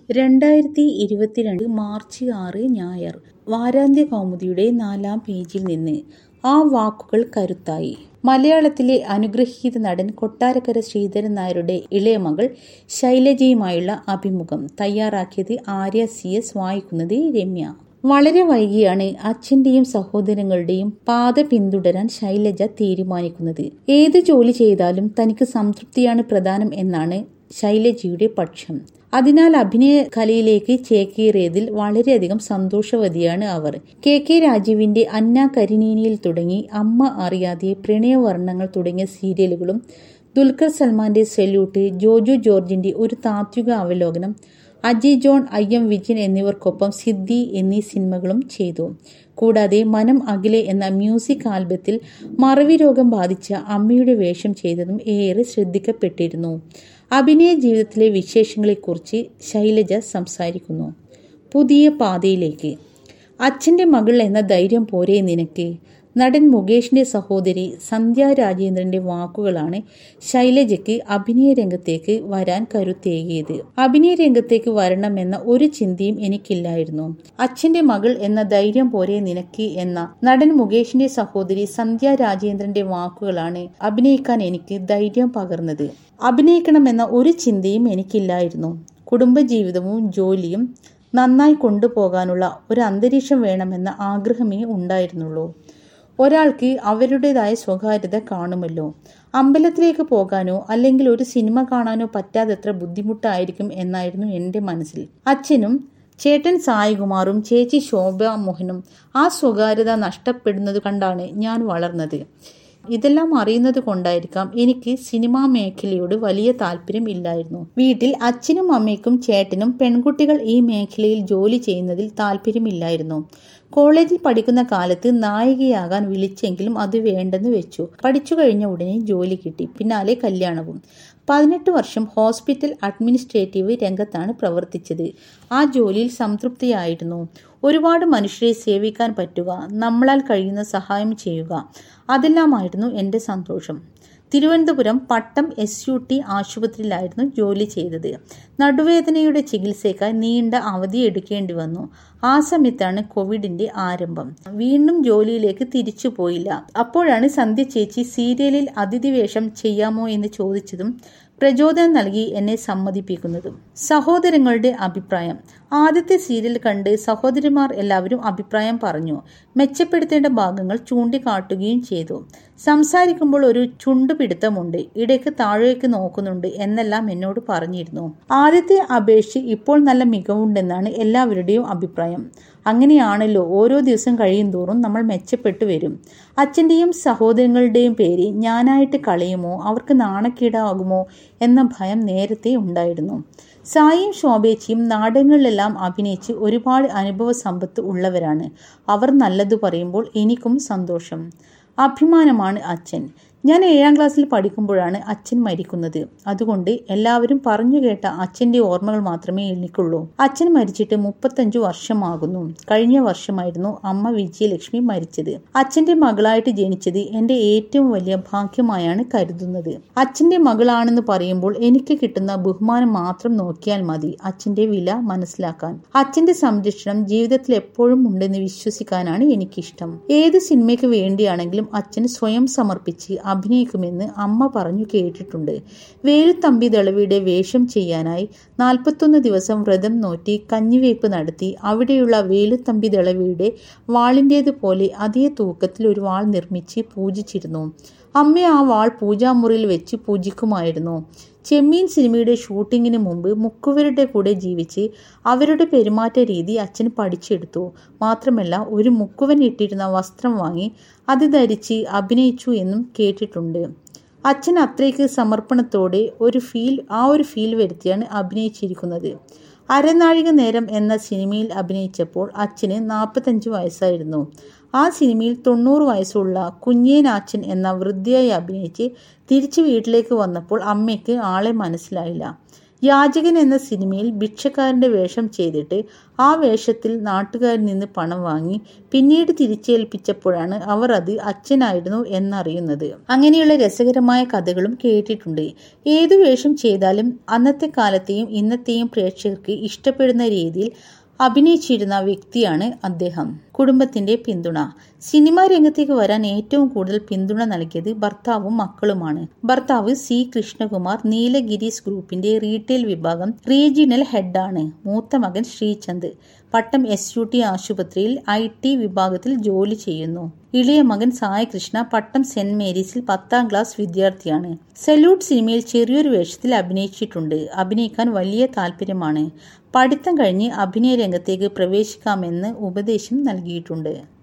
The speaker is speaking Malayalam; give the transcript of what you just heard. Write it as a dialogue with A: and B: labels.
A: രണ്ടായിരത്തി ഇരുപത്തിരണ്ട് മാർച്ച് ആറ് ഞായർ വാരാന്ത്യ കൗമുദിയുടെ നാലാം പേജിൽ നിന്ന് ആ വാക്കുകൾ കരുത്തായി മലയാളത്തിലെ അനുഗ്രഹീത നടൻ കൊട്ടാരക്കര ശ്രീധരൻ നായരുടെ ഇളയ മകൾ ശൈലജയുമായുള്ള അഭിമുഖം തയ്യാറാക്കിയത് ആര്യ സി എസ് വായിക്കുന്നത് രമ്യ വളരെ വൈകിയാണ് അച്ഛന്റെയും സഹോദരങ്ങളുടെയും പാത പിന്തുടരാൻ ശൈലജ തീരുമാനിക്കുന്നത് ഏത് ജോലി ചെയ്താലും തനിക്ക് സംതൃപ്തിയാണ് പ്രധാനം എന്നാണ് ശൈലജയുടെ പക്ഷം അതിനാൽ അഭിനയ കലയിലേക്ക് ചേക്കേറിയതിൽ വളരെയധികം സന്തോഷവതിയാണ് അവർ കെ കെ രാജീവിന്റെ അന്ന കരിനീനിയിൽ തുടങ്ങി അമ്മ അറിയാതെ പ്രണയവർണ്ണങ്ങൾ തുടങ്ങിയ സീരിയലുകളും ദുൽഖർ സൽമാന്റെ സെല്യൂട്ട് ജോജു ജോർജിന്റെ ഒരു താത്വിക അവലോകനം അജയ് ജോൺ ഐ എം വിജയൻ എന്നിവർക്കൊപ്പം സിദ്ധി എന്നീ സിനിമകളും ചെയ്തു കൂടാതെ മനം അഖിലെ എന്ന മ്യൂസിക് ആൽബത്തിൽ മറവി രോഗം ബാധിച്ച അമ്മയുടെ വേഷം ചെയ്തതും ഏറെ ശ്രദ്ധിക്കപ്പെട്ടിരുന്നു അഭിനയ ജീവിതത്തിലെ വിശേഷങ്ങളെക്കുറിച്ച് ശൈലജ സംസാരിക്കുന്നു പുതിയ പാതയിലേക്ക് അച്ഛൻ്റെ മകൾ എന്ന ധൈര്യം പോരെ നിനക്ക് നടൻ മുകേഷിന്റെ സഹോദരി സന്ധ്യ രാജേന്ദ്രന്റെ വാക്കുകളാണ് ശൈലജയ്ക്ക് അഭിനയ രംഗത്തേക്ക് വരാൻ കരുത്തേകിയത് അഭിനയ രംഗത്തേക്ക് വരണമെന്ന ഒരു ചിന്തയും എനിക്കില്ലായിരുന്നു അച്ഛന്റെ മകൾ എന്ന ധൈര്യം പോരെ നിനക്ക് എന്ന നടൻ മുകേഷിന്റെ സഹോദരി സന്ധ്യ രാജേന്ദ്രന്റെ വാക്കുകളാണ് അഭിനയിക്കാൻ എനിക്ക് ധൈര്യം പകർന്നത് അഭിനയിക്കണമെന്ന ഒരു ചിന്തയും എനിക്കില്ലായിരുന്നു കുടുംബജീവിതവും ജോലിയും നന്നായി കൊണ്ടുപോകാനുള്ള ഒരു അന്തരീക്ഷം വേണമെന്ന ആഗ്രഹമേ ഉണ്ടായിരുന്നുള്ളൂ ഒരാൾക്ക് അവരുടേതായ സ്വകാര്യത കാണുമല്ലോ അമ്പലത്തിലേക്ക് പോകാനോ അല്ലെങ്കിൽ ഒരു സിനിമ കാണാനോ പറ്റാത്തത്ര ബുദ്ധിമുട്ടായിരിക്കും എന്നായിരുന്നു എൻ്റെ മനസ്സിൽ അച്ഛനും ചേട്ടൻ സായികുമാറും ചേച്ചി ശോഭ മോഹനും ആ സ്വകാര്യത നഷ്ടപ്പെടുന്നത് കണ്ടാണ് ഞാൻ വളർന്നത് ഇതെല്ലാം അറിയുന്നത് കൊണ്ടായിരിക്കാം എനിക്ക് സിനിമാ മേഖലയോട് വലിയ താല്പര്യം ഇല്ലായിരുന്നു വീട്ടിൽ അച്ഛനും അമ്മയ്ക്കും ചേട്ടനും പെൺകുട്ടികൾ ഈ മേഖലയിൽ ജോലി ചെയ്യുന്നതിൽ താല്പര്യമില്ലായിരുന്നു കോളേജിൽ പഠിക്കുന്ന കാലത്ത് നായികയാകാൻ വിളിച്ചെങ്കിലും അത് വേണ്ടെന്ന് വെച്ചു പഠിച്ചു കഴിഞ്ഞ ഉടനെ ജോലി കിട്ടി പിന്നാലെ കല്യാണവും പതിനെട്ട് വർഷം ഹോസ്പിറ്റൽ അഡ്മിനിസ്ട്രേറ്റീവ് രംഗത്താണ് പ്രവർത്തിച്ചത് ആ ജോലിയിൽ സംതൃപ്തിയായിരുന്നു ഒരുപാട് മനുഷ്യരെ സേവിക്കാൻ പറ്റുക നമ്മളാൽ കഴിയുന്ന സഹായം ചെയ്യുക അതെല്ലാമായിരുന്നു എൻ്റെ സന്തോഷം Thiruvananthapuram Pattom S U T ആശുപത്രിയിലായിരുന്നു ജോലി ചെയ്തത് നടുവേദനയുടെ ചികിത്സയ്ക്കായി നീണ്ട അവധി എടുക്കേണ്ടി വന്നു ആ സമയത്താണ് കോവിഡിന്റെ ആരംഭം വീണ്ടും ജോലിയിലേക്ക് തിരിച്ചു പോയില്ല അപ്പോഴാണ് സന്ധ്യ ചേച്ചി സീരിയലിൽ അതിഥി വേഷം ചെയ്യാമോ എന്ന് ചോദിച്ചതും പ്രചോദനം നൽകി എന്നെ സമ്മതിപ്പിക്കുന്നതും സഹോദരങ്ങളുടെ അഭിപ്രായം ആദ്യത്തെ സീരിയൽ കണ്ട് സഹോദരിമാർ എല്ലാവരും അഭിപ്രായം പറഞ്ഞു മെച്ചപ്പെടുത്തേണ്ട ഭാഗങ്ങൾ ചൂണ്ടിക്കാട്ടുകയും ചെയ്തു സംസാരിക്കുമ്പോൾ ഒരു ചുണ്ടുപിടുത്തമുണ്ട് ഇടയ്ക്ക് താഴേക്ക് നോക്കുന്നുണ്ട് എന്നെല്ലാം എന്നോട് പറഞ്ഞിരുന്നു ആദ്യത്തെ അപേക്ഷിച്ച് ഇപ്പോൾ നല്ല മികവുണ്ടെന്നാണ് എല്ലാവരുടെയും അഭിപ്രായം അങ്ങനെയാണല്ലോ ഓരോ ദിവസം കഴിയും തോറും നമ്മൾ മെച്ചപ്പെട്ടു വരും അച്ഛൻ്റെയും സഹോദരങ്ങളുടെയും പേര് ഞാനായിട്ട് കളയുമോ അവർക്ക് നാണക്കേടാകുമോ എന്ന ഭയം നേരത്തെ ഉണ്ടായിരുന്നു സായിയും ശോഭേച്ചിയും നാടകങ്ങളിലെല്ലാം അഭിനയിച്ച് ഒരുപാട് അനുഭവ സമ്പത്ത് ഉള്ളവരാണ് അവർ നല്ലത് പറയുമ്പോൾ എനിക്കും സന്തോഷം അഭിമാനമാണ് അച്ഛൻ ഞാൻ ഏഴാം ക്ലാസ്സിൽ പഠിക്കുമ്പോഴാണ് അച്ഛൻ മരിക്കുന്നത് അതുകൊണ്ട് എല്ലാവരും പറഞ്ഞു കേട്ട അച്ഛന്റെ ഓർമ്മകൾ മാത്രമേ എനിക്കുള്ളൂ അച്ഛൻ മരിച്ചിട്ട് മുപ്പത്തഞ്ചു വർഷമാകുന്നു കഴിഞ്ഞ വർഷമായിരുന്നു അമ്മ വിജയലക്ഷ്മി മരിച്ചത് അച്ഛന്റെ മകളായിട്ട് ജനിച്ചത് എന്റെ ഏറ്റവും വലിയ ഭാഗ്യമായാണ് കരുതുന്നത് അച്ഛന്റെ മകളാണെന്ന് പറയുമ്പോൾ എനിക്ക് കിട്ടുന്ന ബഹുമാനം മാത്രം നോക്കിയാൽ മതി അച്ഛന്റെ വില മനസ്സിലാക്കാൻ അച്ഛന്റെ സംരക്ഷണം ജീവിതത്തിൽ എപ്പോഴും ഉണ്ടെന്ന് വിശ്വസിക്കാനാണ് എനിക്കിഷ്ടം ഏത് സിനിമയ്ക്ക് വേണ്ടിയാണെങ്കിലും അച്ഛൻ സ്വയം സമർപ്പിച്ച് അഭിനയിക്കുമെന്ന് അമ്മ പറഞ്ഞു കേട്ടിട്ടുണ്ട് വേലുത്തമ്പി ദളവിയുടെ വേഷം ചെയ്യാനായി നാൽപ്പത്തൊന്ന് ദിവസം വ്രതം നോറ്റി കഞ്ഞിവയ്പ് നടത്തി അവിടെയുള്ള വേലുത്തമ്പി ദളവിയുടെ വാളിൻ്റേതുപോലെ അതേ തൂക്കത്തിൽ ഒരു വാൾ നിർമ്മിച്ച് പൂജിച്ചിരുന്നു അമ്മ ആ വാൾ പൂജാമുറിയിൽ വെച്ച് പൂജിക്കുമായിരുന്നു ചെമ്മീൻ സിനിമയുടെ ഷൂട്ടിങ്ങിന് മുമ്പ് മുക്കുവരുടെ കൂടെ ജീവിച്ച് അവരുടെ പെരുമാറ്റ രീതി അച്ഛൻ പഠിച്ചെടുത്തു മാത്രമല്ല ഒരു മുക്കുവൻ ഇട്ടിരുന്ന വസ്ത്രം വാങ്ങി അത് ധരിച്ച് അഭിനയിച്ചു എന്നും കേട്ടിട്ടുണ്ട് അച്ഛൻ അത്രയ്ക്ക് സമർപ്പണത്തോടെ ഒരു ഫീൽ ആ ഒരു ഫീൽ വരുത്തിയാണ് അഭിനയിച്ചിരിക്കുന്നത് അരനാഴിക നേരം എന്ന സിനിമയിൽ അഭിനയിച്ചപ്പോൾ അച്ഛന് നാൽപ്പത്തഞ്ച് വയസ്സായിരുന്നു ആ സിനിമയിൽ തൊണ്ണൂറ് വയസ്സുള്ള കുഞ്ഞേനാച്ചൻ എന്ന വൃദ്ധയായി അഭിനയിച്ച് തിരിച്ചു വീട്ടിലേക്ക് വന്നപ്പോൾ അമ്മയ്ക്ക് ആളെ മനസ്സിലായില്ല യാചകൻ എന്ന സിനിമയിൽ ഭിക്ഷക്കാരന്റെ വേഷം ചെയ്തിട്ട് ആ വേഷത്തിൽ നാട്ടുകാരിൽ നിന്ന് പണം വാങ്ങി പിന്നീട് തിരിച്ചേൽപ്പിച്ചപ്പോഴാണ് അവർ അത് അച്ഛനായിരുന്നു എന്നറിയുന്നത് അങ്ങനെയുള്ള രസകരമായ കഥകളും കേട്ടിട്ടുണ്ട് ഏതു വേഷം ചെയ്താലും അന്നത്തെ കാലത്തെയും ഇന്നത്തെയും പ്രേക്ഷകർക്ക് ഇഷ്ടപ്പെടുന്ന രീതിയിൽ അഭിനയിച്ചിരുന്ന വ്യക്തിയാണ് അദ്ദേഹം കുടുംബത്തിന്റെ പിന്തുണ സിനിമാ രംഗത്തേക്ക് വരാൻ ഏറ്റവും കൂടുതൽ പിന്തുണ നൽകിയത് ഭർത്താവും മക്കളുമാണ് ഭർത്താവ് സി കൃഷ്ണകുമാർ നീലഗിരീസ് ഗ്രൂപ്പിന്റെ റീറ്റെയിൽ വിഭാഗം റീജിയണൽ ഹെഡാണ് മൂത്ത മകൻ Sreechand Pattom S U T ആശുപത്രിയിൽ ഐ ടി വിഭാഗത്തിൽ ജോലി ചെയ്യുന്നു ഇളയ മകൻ സായകൃഷ്ണ പട്ടം സെന്റ് മേരീസിൽ പത്താം ക്ലാസ് വിദ്യാർത്ഥിയാണ് സല്യൂട്ട് സിനിമയിൽ ചെറിയൊരു വേഷത്തിൽ അഭിനയിച്ചിട്ടുണ്ട് അഭിനയിക്കാൻ വലിയ താല്പര്യമാണ് പഠിത്തം കഴിഞ്ഞ് അഭിനയ രംഗത്തേക്ക് പ്രവേശിക്കാമെന്ന് ഉപദേശം നൽകിയിട്ടുണ്ട്